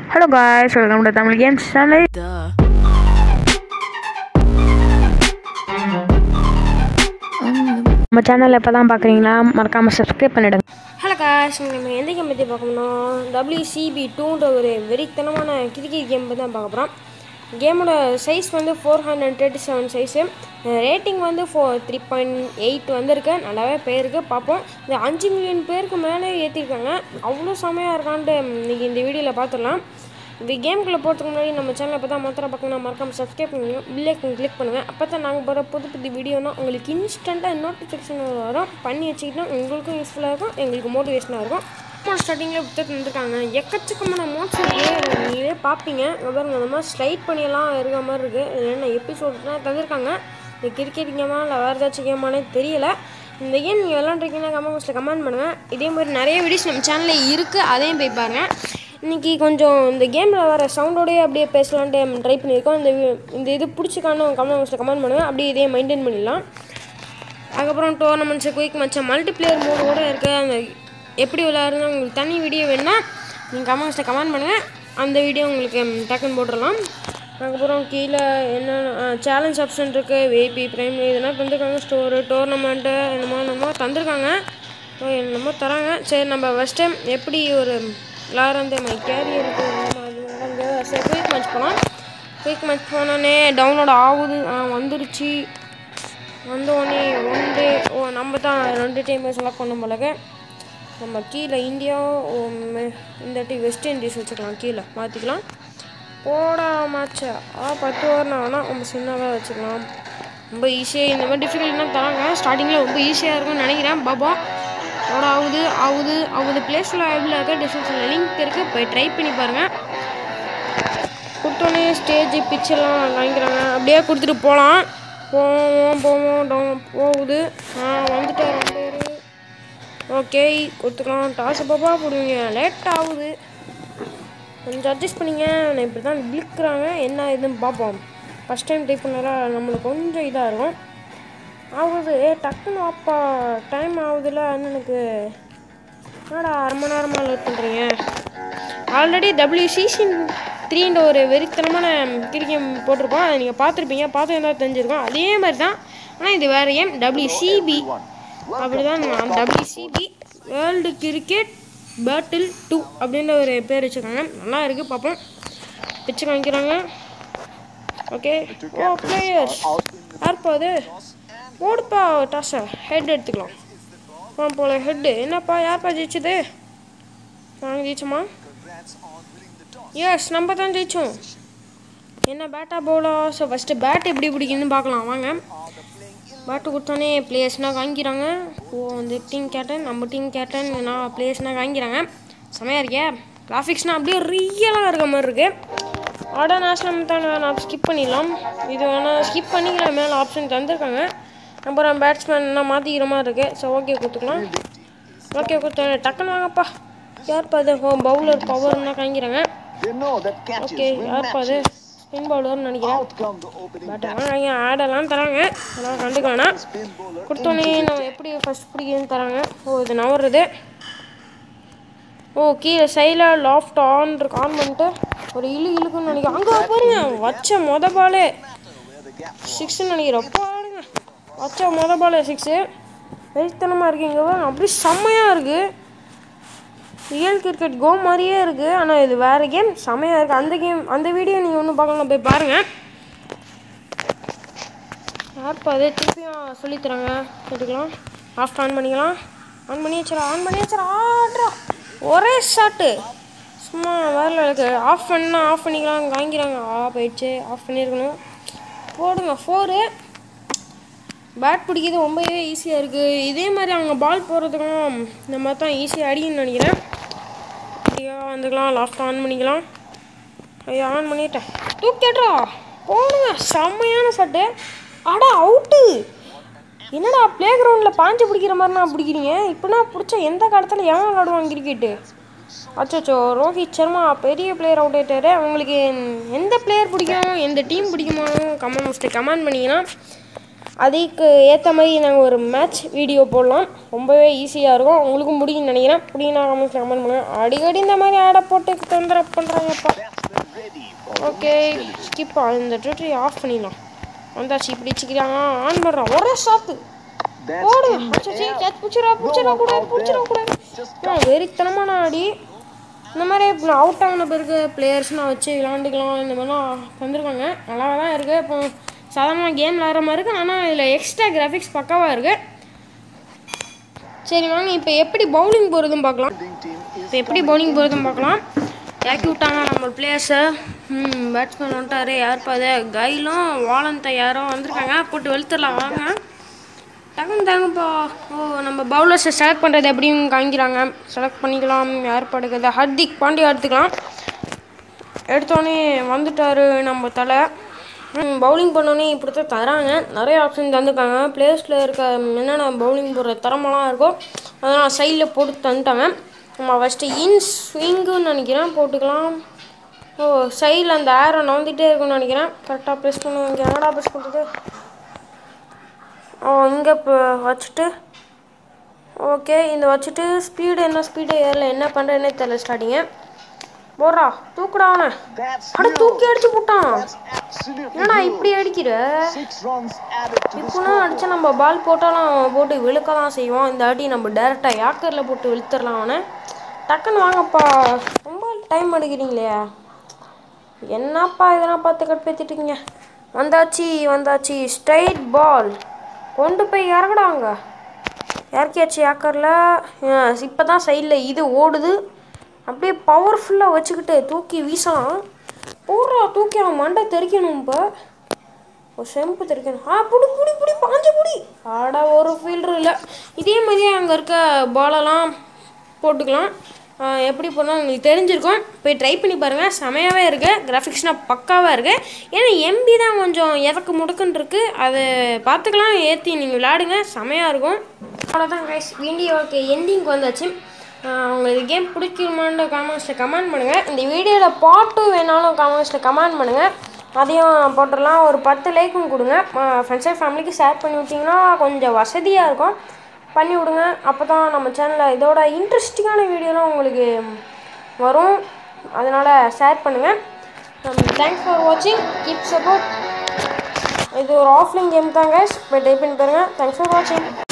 Hello guys welcome to Tamil games channel Duh. நம்ம சேனலில் இப்போ தான் பார்க்குறீங்களா மறக்காமல் சப்ஸ்கிரைப் பண்ணிடுங்க ஹலோ காஷ் நம்ம எந்த கேம் பற்றி பார்க்கணும் டபிள்யூசிபி டூன்ற ஒரு வெறித்தனமான கிரிக்கெட் கேம் பற்றி தான் பார்க்க போகிறோம் கேமோட சைஸ் வந்து four hundred thirty seven size rating வந்து ஃபோ த்ரீ பாயிண்ட் எயிட் வந்திருக்கு நல்லாவே பேருக்கு பார்ப்போம் இந்த அஞ்சு மில்லியன் பேருக்கு மேலே ஏற்றிருக்காங்க அவ்வளோ செமையாக இருக்கான்ட்டு இன்னைக்கு இந்த வீடியோவில் பார்த்துடலாம் இந்த கேமுக்குள்ளே போகிறதுக்கு முன்னாடி நம்ம சேனலை இப்போ தான் மாத்திரம் பார்க்கணும் மறக்காம சப்ஸ்கிரைப் பண்ணுங்க பில்லைக்கன் கிளிக் பண்ணுங்கள் அப்போ தான் நாங்கள் போகிற புது புது வீடியோனா உங்களுக்கு இன்ஸ்டண்ட்டாக நோட்டிஃபிகேஷன் வரும் பண்ணி வச்சுக்கிட்டா உங்களுக்கும் யூஸ்ஃபுல்லாக இருக்கும் எங்களுக்கு மோட்டிவேஷனாக இருக்கும் இப்போ ஸ்டார்டிங்கில் புத்தகத்தில் இருந்திருக்காங்க எக்கச்சக்கமான மோட்ஸ் இருக்குது நீங்களே பார்ப்பீங்க இங்க பாருங்க அந்த மாதிரி ஸ்லைட் பண்ணியெல்லாம் இருக்க மாதிரி இருக்குது இது என்ன எபிசோட்னா தந்திருக்காங்க இந்த கிரிக்கெட் கேமா இல்லை வேறு ஏதாச்சும் கேமானே தெரியல இந்த கேம் நீங்கள் விளாண்டுருக்கீங்கன்னா கமெண்ட் பாக்ஸில் கமெண்ட் பண்ணுங்கள் இதே மாதிரி நிறைய வீடியோஸ் நம்ம சேனலில் இருக்குது அதையும் போய் பாருங்கள் இன்றைக்கி கொஞ்சம் இந்த கேமில் வர சவுண்டோடய அப்படியே பேசலான்ட்டு ட்ரை பண்ணியிருக்கோம் இந்த வி- இந்த இது பிடிச்சிக்கான கமெண்ட் பாக்ஸில் கமெண்ட் பண்ணுங்கள் அப்படியே இதே மெயின்டைன் பண்ணிடலாம் அதுக்கப்புறம் tournaments quick match multiplayer mode கூட இருக்குது அந்த எப்படி விளையாடுறது உங்களுக்கு தனி வீடியோ வேணுன்னா நீங்கள் கமெண்ட்ஸில் கமெண்ட் பண்ணுங்கள் அந்த வீடியோ உங்களுக்கு ம், டக்குன்னு போட்டுடலாம் அதுக்கப்புறம் கீழே என்னென்ன சேலஞ்ச் ஆப்ஷன் இருக்குது விஐபி பிரைம் இதெல்லாம் தந்திருக்காங்க ஸ்டோரு டோர்னமெண்ட்டு என்னமோ என்னமோ தந்திருக்காங்க ஓ, என்னமோ தராங்க சரி நம்ம ஃபஸ்ட் டைம் எப்படி ஒரு விளாட்றது மை கேரியருக்கு சரி குயிக் மேட்ச் போகலாம் குயிக் மேட்ச் போனோடனே டவுன்லோட் ஆகுது ஆ வந்துருச்சு வந்த உடனே ஒன் டே ஓ நம்ம தான் ரெண்டு டைம் செலக்ட் பண்ண போலக நம்ம கீழே இந்தியா ஓ, மெ- இந்த வாட்டி வெஸ்ட் இண்டீஸ் வச்சுக்கலாம் கீழே மாற்றிக்கலாம் போடா மாச்சா ஆ பத்து ஓவர்னா வேணால் நம்ம சின்னதாக வச்சுக்கலாம் ரொம்ப ஈஸியாக இந்த மாதிரி டிஃபிகல்ட்னா தராங்க ஸ்டார்டிங்கில் ரொம்ப ஈஸியாக இருக்கும்னு நினைக்கிறேன் பாபா போட ஆகுது ஆகுது ஆகுது பிளேஸில் எவ்வளோ இருக்க டிஸ்கிரிப்ஷனில் லிங்க் இருக்குது போய் ட்ரை பண்ணி பாருங்கள் கொடுத்தோன்னே ஸ்டேஜ் பிச்செல்லாம் வாங்கிக்கிறாங்க அப்படியே கொடுத்துட்டு போகலாம் போவோம் போவோம் டவுன் போகுது ஆ வந்துட்டார் பேர் ஓகே கொடுத்துக்கலாம் டாஸ் பாப்பா போடுவீங்க லேட் ஆகுது கொஞ்சம் அட்ஜஸ்ட் பண்ணிங்க நான் இப்படி தான் விழுக்கிறாங்க என்ன இதுன்னு பார்ப்போம் ஃபஸ்ட் டைம் டைப் பண்ணாரா நம்மளுக்கு கொஞ்சம் இதாக இருக்கும் ஆகுது ஏ டக்குன்னு அப்பா டைம் ஆகுதுல அண்ணனுக்கு என்னடா அரை மணி நேரமாக லேட் பண்ணுறீங்க ஆல்ரெடி டபிள்யூசிசி த்ரீன்ற ஒரு வெறித்தனமான கிரிக்கெட் போட்டிருப்போம் அதை நீங்கள் பார்த்துருப்பீங்க பார்த்து இருந்தால் தெரிஞ்சிருக்கும் அதே மாதிரி தான் ஆனால் இது வேறு கேம் டபிள்யூசிபி அப்படி தான் WCB world cricket battle two அப்படின்ற ஒரு பேர் வச்சுருக்காங்க நல்லா இருக்குது பார்ப்போம் பிச்சு காமிக்கிறாங்க ஓகே ஓ பிளேயர்ஸ் யார்ப்பா அது ஓடுப்பா டாஸை ஹெட் எடுத்துக்கலாம் ஆ போல ஹெட்டு என்னப்பா யார்ப்பா ஜெயிச்சது நாங்கள் ஜெயிச்சோமா எஸ் நம்ம தான் ஜெயிச்சோம் என்ன பேட்டா பவுலா ஸோ ஃபஸ்ட்டு பேட் எப்படி பிடிக்குன்னு பார்க்கலாம் வாங்க பேட்டு கொடுத்தோன்னே பிளேயர்ஸ்னால் வாங்கிக்கிறாங்க ஓ அந்த டீம் கேட்டன் நம்ம டீம் கேட்டன் நான் பிளேயர்ஸ்னால் வாங்கிக்கிறாங்க செமையாக இருக்கே கிராஃபிக்ஸ்னால் அப்படியே ரியலாக இருக்க மாதிரி இருக்குது ஆடா நேஷனல் தான் நான் ஸ்கிப் பண்ணிடலாம் இது வேணால் ஸ்கிப் பண்ணிக்கலாம் மேலே ஆப்ஷன் தந்திருக்காங்க அப்புறம் பேட்ஸ்மேன் மாற்றிக்கிற மாதிரி இருக்குது ஸோ ஓகே கொடுத்துக்கலாம் ஓகே கொடுத்தேன் டக்குன்னு வாங்கப்பா யார்ப்பா அது ஓ பவுலர் பவர்னா காமிக்கிறாங்க They know that catches okay win யார்ப்பா அது matches. ஸ்பின் பவுலர்னு நினைக்கிறேன் Out come the opening but ஆனால் ஆடெல்லாம் தராங்க அதெல்லாம் கண்டுக்கானா spin bowler. கொடுத்தோன்னே நம்ம எப்படி ஃபஸ்ட் பிடிக்குதுன்னு தராங்க ஓ இது நவருது ஓ கீழே சைடில் லாஃப்ட் ஆன் இருக்கு ஆன் பண்ணிட்டு ஒரு இழு இழுக்குன்னு நினைக்கிறேன் அங்கே பாருங்க வச்ச மொத பாலே சிக்ஸ்ன்னு நினைக்கிறேன் பாருங்க வச்ச மொத பாலே சிக்ஸு வெறித்தனமாக இருக்கு இங்கே பாருங்க அப்படியே செம்மையாக இருக்குது ரியல் கிரிக்கெட் கோ மாதிரியே இருக்குது ஆனால் இது வேறு கேம் செமையாக இருக்குது அந்த கேம் அந்த வீடியோ நீங்கள் ஒன்றும் பார்க்கலாம் போய் பாருங்கள் யார்ப்பா அது திருப்பியும் சொல்லித்தராங்க எடுக்கலாம் ஆஃப் ஆன் பண்ணிக்கலாம் ஆன் பண்ணி வச்சுரா ஆன் பண்ணி வச்சுரா ஆட்ரா ஒரே ஷாட்டு சும்மா வேறு இருக்கு ஆஃப் பண்ணால் ஆஃப் பண்ணிக்கலாம் வாங்கிறாங்க ஆ போயிடுச்சு ஆஃப் பண்ணியிருக்கணும் போடுங்க ஃபோரு பேட் பிடிக்கிறது ரொம்பவே ஈஸியாக இருக்குது இதே மாதிரி அவங்க பால் போடுறதுக்கும் இந்த மாதிரி தான் ஈஸியாக அடிக்குன்னு நினைக்கிறேன் அப்படியா வந்துக்கலாம் லாஃப்ட் ஆன் பண்ணிக்கலாம் ஐயோ ஆன் பண்ணிட்டேன் தூக்கிடுறா போடுங்க செம்மையான சட்டு அடா அவுட்டு என்னடா ப்ளே கிரவுண்டில் பாஞ்சு பிடிக்கிற மாதிரினா பிடிக்கிறீங்க இப்படின்னா பிடிச்ச எந்த காலத்தில் எவன் விளாடுவான் கிரிக்கெட்டு அச்சோ ரோஹித் சர்மா பெரிய பிளேயர் அவுட் ஆயிட்டாரு உங்களுக்கு எந்த பிளேயர் பிடிக்கும் எந்த டீம் பிடிக்குமோ கமெண்ட் பாக்ஸில் கமெண்ட் பண்ணிங்கன்னா அதுக்கு ஏற்ற மாதிரி நாங்கள் ஒரு மேட்ச் வீடியோ போடலாம் ரொம்பவே ஈஸியாக இருக்கும் உங்களுக்கும் பிடிக்கும்னு நினைக்கிறேன் பிடிக்குன்னா கமெண்ட்ஸில் கமெண்ட் பண்ணுங்கள் அடிக்கடி இந்த மாதிரி ஆடை போட்டு தொந்தரவு பண்ணுறாங்கப்பா Batsman ready for okay skip இந்த ட்விட்டரை ஆஃப் பண்ணிடலாம் வந்தாச்சு இப்படி வச்சுக்கிறாங்க ஆன் பண்ணுறான் ஒரே ஷாட்டு That's ஓடு in the அச்சச்சே, air. கேட்ச் பிடிச்சிடா பிடிச்சிடா கூட பிடிச்சிடா கூட வெறித்தனமான ஆடி இந்த மாதிரி அவுட் ஆன பிறகு பிளேயர்ஸ்லாம் வச்சு விளாண்டுக்கலாம் இந்த மாதிரிலாம் வந்திருக்காங்க நல்லா தான் இருக்குது இப்போ சாதாரணமாக கேம் விளாட்ற மாதிரி இருக்குது ஆனால் இதில் எக்ஸ்ட்ரா கிராஃபிக்ஸ் பக்காவாக இருக்குது சரி வாங்க இப்போ எப்படி பவுலிங் போகிறதுன்னு பார்க்கலாம் Fielding team is இப்போ எப்படி பவுலிங் போகிறதுன்னு பார்க்கலாம் இறக்கி விட்டாங்க நம்ம பிளேயர்ஸை ம் பேட்ஸ்மேன் வந்துட்டாரு யாருப்பா அது கைலும் வாலந்த யாரோ வந்திருக்காங்க போட்டு வெளுத்துடலாம் வாங்க டக்குன்னு தாங்கப்பா ஓ நம்ம பவுலர்ஸை செலக்ட் பண்ணுறது எப்படின்னு காமிக்கிறாங்க செலக்ட் பண்ணிக்கலாம் யார் படுக்கிறது ஹர்திக் பாண்டியா எடுத்துக்கலாம் எடுத்தோடனே வந்துட்டாரு நம்ம தலை பவுலிங் பண்ணோன்னே இப்படி தான் தராங்க நிறைய ஆப்ஷன் தந்துருக்காங்க பிளேயர்ஸில் இருக்க என்னென்ன பவுலிங் போடுற திறமெல்லாம் இருக்கோ அதெல்லாம் சைடில் போட்டு தந்துட்டாங்க நம்ம ஃபஸ்ட்டு இன் ஸ்விங்குன்னு நினைக்கிறேன் போட்டுக்கலாம் ஓ சைடில் அந்த ஏரை நவுந்துட்டே இருக்கும்னு நினைக்கிறேன் கரெக்டாக ப்ரெஸ் பண்ணுவோம் இங்கே என்னடா ப்ரெஸ் பண்ணுறது ஓ இங்கே இப்போ வச்சுட்டு ஓகே இந்த வச்சுட்டு ஸ்பீடு என்ன ஸ்பீடு ஏரில் என்ன பண்ணுறேன்னே தெரியல ஸ்டார்டிங்கு போடுறா தூக்குடா அவனை That's அட தூக்கி அடிச்சு போட்டான் That's absolutely என்னடா good. இப்படி அடிக்கிற Six runs added to the இப்போலாம் அடிச்சா நம்ம பால் போட்டாலும் அவன் போட்டு விழுக்க தான் செய்வோம் இந்த வாட்டி நம்ம டேரெக்டாக யாக்கரில் போட்டு விழுத்துடலாம் அவனை டக்குன்னு வாங்கப்பா ரொம்ப டைம் எடுக்கிறீங்களே என்னப்பா இதெல்லாம் பார்த்து கடுப்பேற்றிட்டீங்க வந்தாச்சு வந்தாச்சு ஸ்ட்ரைட் பால் கொண்டு போய் இறங்கடாங்க இறக்கியாச்சு யாக்கரில் இப்போ தான் சைடில் இது ஓடுது அப்படியே பவர்ஃபுல்லாக வச்சுக்கிட்டு தூக்கி வீசலாம் போடுறா தூக்கி அவன் மண்டை தெறிக்கணும் இப்போ ஒரு செம்பு தெரிக்கணும் ஆ புடி புடி புடி பாஞ்சு புடி ஆடா ஒரு ஃபீல்டர் இல்லை இதே மாதிரியே அங்கே இருக்க பாலெல்லாம் போட்டுக்கலாம் ஆ, எப்படி போனால் உங்களுக்கு தெரிஞ்சிருக்கும் போய் ட்ரை பண்ணி பாருங்கள் செமையாகவே இருக்குது கிராஃபிக்ஸ்னால் பக்காவாக இருக்குது ஏன்னா எம்பி தான் கொஞ்சம் எதக்கு முடுக்குன்னு இருக்குது அதை பார்த்துக்கலாம் ஏற்றி நீங்கள் விளையாடுங்க செமையாக இருக்கும் அவ்வளோதான் கைஸ் வீடியோக்கு எண்டிங்க்கு வந்தாச்சு ஆஹ் உங்களுக்கு கேம் பிடிக்குமான்னு காமெண்ட்ஸில் கமெண்ட் பண்ணுங்கள் இந்த வீடியோவில் பாட்டு வேணாலும் காமெண்ட்ஸில் கமெண்ட் பண்ணுங்கள் அதையும் போட்டுடலாம் ஒரு பத்து லைக்கும் கொடுங்க ஃப்ரெண்ட்ஸ் அண்ட் ஃபேமிலிக்கு ஷேர் பண்ணி விட்டிங்கன்னா கொஞ்சம் வசதியாக இருக்கும் பண்ணி விடுங்க அப்போ தான் நம்ம சேனலில் இதோட இன்ட்ரெஸ்டிங்கான வீடியோலாம் உங்களுக்கு வரும் அதனால் ஷேர் பண்ணுங்கள் தேங்க்ஸ் ஃபார் வாட்சிங் கீப் சப்போர்ட் இது ஒரு ஆஃப்லைன் கேம் தான் கைஸ் போய் டைப் பண்ணி பாருங்கள் தேங்க்ஸ் ஃபார் வாட்சிங்